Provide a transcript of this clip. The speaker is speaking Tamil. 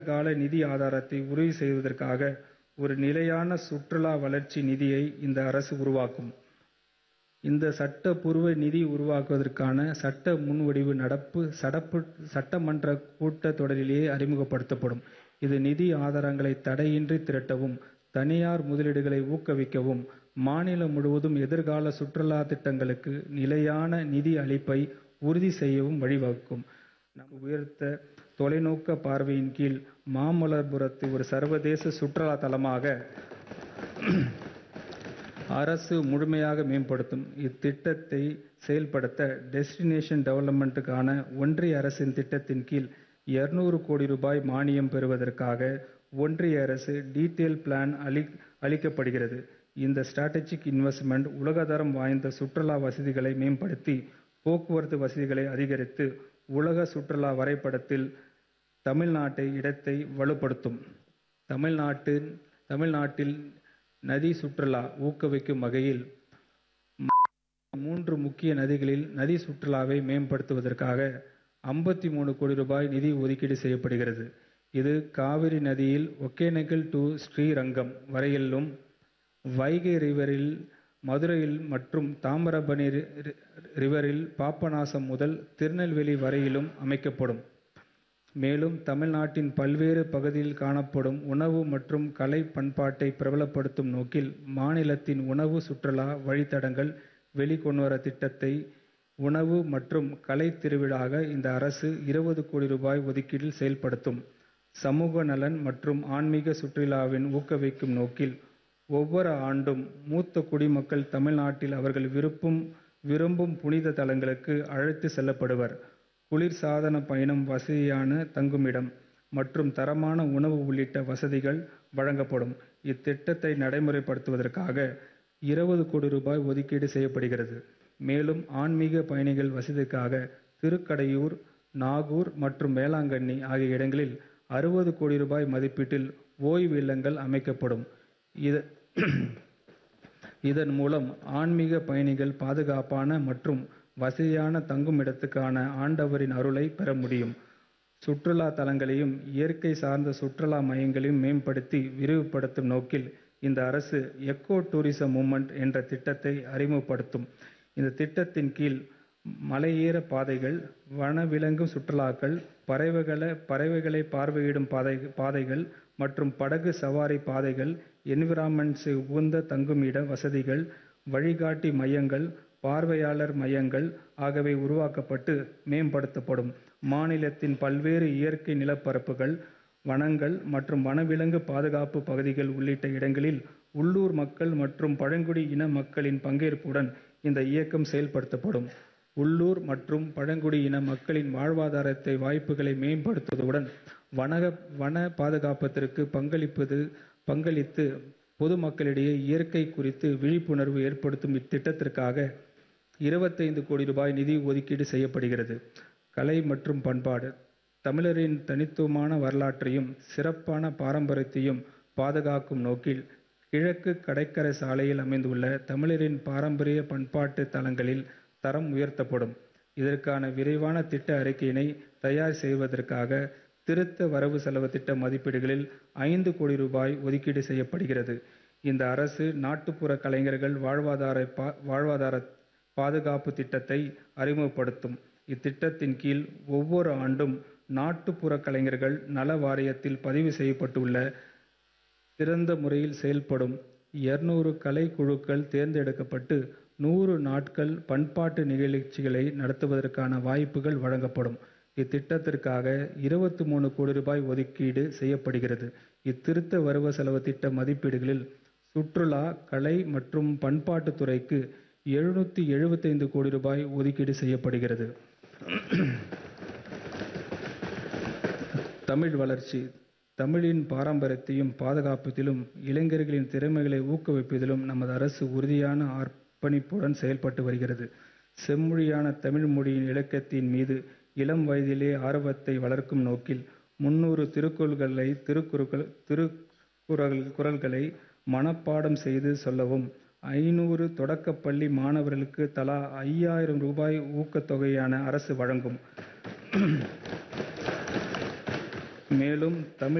கால நிதி ஆதாரத்தை உறுதி செய்வதற்காக ஒரு நிலையான சுற்றுலா வளர்ச்சி நிதியை இந்த அரசு உருவாக்கும். இந்த சட்டப்பூர்வ நிதி உருவாக்குவதற்கான சட்ட முன்வடிவு நடப்பு சட்டமன்ற கூட்டத் தொடரிலேயே அறிமுகப்படுத்தப்படும். இது நிதி ஆதாரங்களை தடையின்றி திரட்டவும், தனியார் முதலீடுகளை ஊக்குவிக்கவும், மாநிலம் முழுவதும் எதிர்கால சுற்றுலா திட்டங்களுக்கு நிலையான நிதி அளிப்பை உறுதி செய்யவும் வழிவகுக்கும். நமது உயர்ந்த தொலைநோக்கு பார்வையின் கீழ் மாமல்லபுரத்தை ஒரு சர்வதேச சுற்றுலா தலமாக அரசு முழுமையாக மேம்படுத்தும். இத்திட்டத்தை செயல்படுத்த டெஸ்டினேஷன் டெவலப்மென்டுக்கான ஒன்றிய அரசின் திட்டத்தின் கீழ் இருநூறு கோடி ரூபாய் மானியம் பெறுவதற்காக ஒன்றிய அரசு டீடெயில் பிளான் அளிக்கப்படுகிறது. இந்த ஸ்ட்ராடஜிக் இன்வெஸ்ட்மென்ட் உலகத்தரம் வாய்ந்த சுற்றுலா வசதிகளை மேம்படுத்தி, போக்குவரத்து வசதிகளை அதிகரித்து, உலக சுற்றுலா வரைபடத்தில் தமிழ்நாட்டின் இடத்தை வலுப்படுத்தும். தமிழ்நாட்டில் நதி சுற்றுலா ஊக்குவிக்கும் வகையில், மாநிலத்தின் மூன்று முக்கிய நதிகளில் நதி சுற்றுலாவை மேம்படுத்துவதற்காக ஐம்பத்து கோடி ரூபாய் நிதி ஒதுக்கீடு செய்யப்படுகிறது. இது காவிரி நதியில் ஒகேனக்கல் டு ஸ்ரீரங்கம் வரையிலும், வைகை ரிவரில் மதுரையில் மற்றும் தாமிரபரணி ரிவரில் பாபநாசம் முதல் திருநெல்வேலி வரையிலும் அமைக்கப்படும். மேலும், தமிழ்நாட்டின் பல்வேறு பகுதிகளில் காணப்படும் உணவு மற்றும் கலை பண்பாட்டை பிரபலப்படுத்தும் நோக்கில், மாநிலத்தின் உணவு சுற்றுலா வழித்தடங்கள் வெளிக்கொணரும் திட்டத்தை உணவு மற்றும் கலைத் திருவிழாவாக இந்த அரசு இருபது கோடி ரூபாய் ஒதுக்கீட்டில் செயல்படுத்தும். சமூக நலன் மற்றும் ஆன்மீக சுற்றுலாவை ஊக்குவிக்கும் நோக்கில், ஒவ்வொரு ஆண்டும் மூத்த குடிமக்கள் தமிழ்நாட்டில் அவர்கள் விரும்பும் புனித தலங்களுக்கு அழைத்துச் செல்லப்படுவர். குளிர்சாதன பயணம், வசதியான தங்குமிடம் மற்றும் தரமான உணவு உள்ளிட்ட வசதிகள் வழங்கப்படும். இத்திட்டத்தை நடைமுறைப்படுத்துவதற்காக இருபது கோடி ரூபாய் ஒதுக்கீடு செய்யப்படுகிறது. மேலும், ஆன்மீக பயணிகள் வசதிக்காக திருக்கடையூர், நாகூர் மற்றும் வேளாங்கண்ணி ஆகிய இடங்களில் அறுபது கோடி ரூபாய் மதிப்பீட்டில் ஓய்வு இல்லங்கள் அமைக்கப்படும். இதன் மூலம் ஆன்மீக பயணிகள் பாதுகாப்பான மற்றும் வசதியான தங்குமிடத்துக்கான ஆண்டவரின் அருளை பெற முடியும். சுற்றுலா தலங்களையும், இயற்கை சார்ந்த சுற்றுலா மையங்களையும் மேம்படுத்தி விரிவுபடுத்தும் நோக்கில், இந்த அரசு எக்கோ டூரிசம் மூவ்மென்ட் என்ற திட்டத்தை அறிமுகப்படுத்தும். இந்த திட்டத்தின் கீழ், மலையேற பாதைகள், வனவிலங்கு சுற்றுலாக்கள், பறவைகளை பார்வையிடும் பாதைகள் மற்றும் படகு சவாரி பாதைகள், என்விரான்மென்ட் உகந்த தங்குமிட வசதிகள், வழிகாட்டி மையங்கள், பார்வையாளர் மையங்கள் ஆகியவை உருவாக்கப்பட்டு மேம்படுத்தப்படும். மாநிலத்தின் பல்வேறு இயற்கை நிலப்பரப்புகள், வனங்கள் மற்றும் வனவிலங்கு பாதுகாப்பு பகுதிகள் உள்ளிட்ட இடங்களில் உள்ளூர் மக்கள் மற்றும் பழங்குடி இன மக்களின் பங்கேற்புடன் இந்த இயக்கம் செயல்படுத்தப்படும். உள்ளூர் மற்றும் பழங்குடி இன மக்களின் வாழ்வாதார வாய்ப்புகளை மேம்படுத்துவதுடன், வன பாதுகாப்பிற்கு பங்களித்து பொதுமக்களிடையே இயற்கை குறித்து விழிப்புணர்வு ஏற்படுத்தும் இத்திட்டத்திற்காக இருபத்தைந்து கோடி ரூபாய் நிதி ஒதுக்கீடு செய்யப்படுகிறது. கலை மற்றும் பண்பாடு தமிழரின் தனித்துவமான வரலாற்றையும், சிறப்பான பாரம்பரியத்தையும் பாதுகாக்கும் நோக்கில், கிழக்கு கடற்கரை சாலையில் அமைந்துள்ள தமிழரின் பாரம்பரிய பண்பாட்டு தலங்களின் தரம் உயர்த்தப்படும். இதற்கான விரிவான திட்ட அறிக்கையினை தயார் செய்வதற்காக திருத்த வரவு செலவு திட்ட மதிப்பீடுகளில் ஐந்து கோடி ரூபாய் ஒதுக்கீடு செய்யப்படுகிறது. இந்த அரசு நாட்டுப்புற கலைஞர்கள் வாழ்வாதார பாதுகாப்பு திட்டத்தை அறிமுகப்படுத்தும். இத்திட்டத்தின் கீழ், ஒவ்வொரு ஆண்டும் நாட்டுப்புற கலைஞர்கள் நல வாரியத்தில் பதிவு செய்யப்பட்டுள்ள, சிறந்த முறையில் செயல்படும் இருநூறு கலைக் குழுக்கள் தேர்ந்தெடுக்கப்பட்டு, நூறு நாட்கள் பண்பாட்டு நிகழ்ச்சிகளை நடத்துவதற்கான வாய்ப்புகள் வழங்கப்படும். இத்திட்டத்திற்காக இருபத்து கோடி ரூபாய் ஒதுக்கீடு செய்யப்படுகிறது. இத்திருத்த வரவு செலவு திட்ட மதிப்பீடுகளில், சுற்றுலா, கலை மற்றும் பண்பாட்டுத் துறைக்கு எழுநூற்று எழுபத்தைந்து கோடி ரூபாய் ஒதுக்கீடு செய்யப்படுகிறது. தமிழ் வளர்ச்சி தமிழின் பாரம்பரியத்தையும் பாதுகாப்பதிலும், இளைஞர்களின் திறமைகளை ஊக்குவிப்பதிலும் நமது அரசு உறுதியான அர்ப்பணிப்புடன் செயல்பட்டு வருகிறது. செம்மொழியான தமிழ் மொழியின் இலக்கியத்தின் மீது இளம் வயதிலேயே ஆர்வத்தை வளர்க்கும் நோக்கில், முந்நூறு திருக்குறள்களை மனப்பாடம் செய்து சொல்லவும், ஐந்நூறு தொடக்கப்பள்ளி மாணவர்களுக்கு தலா ஐயாயிரம் ரூபாய் ஊக்கத்தொகையை அரசு வழங்கும். மேலும் தமிழ்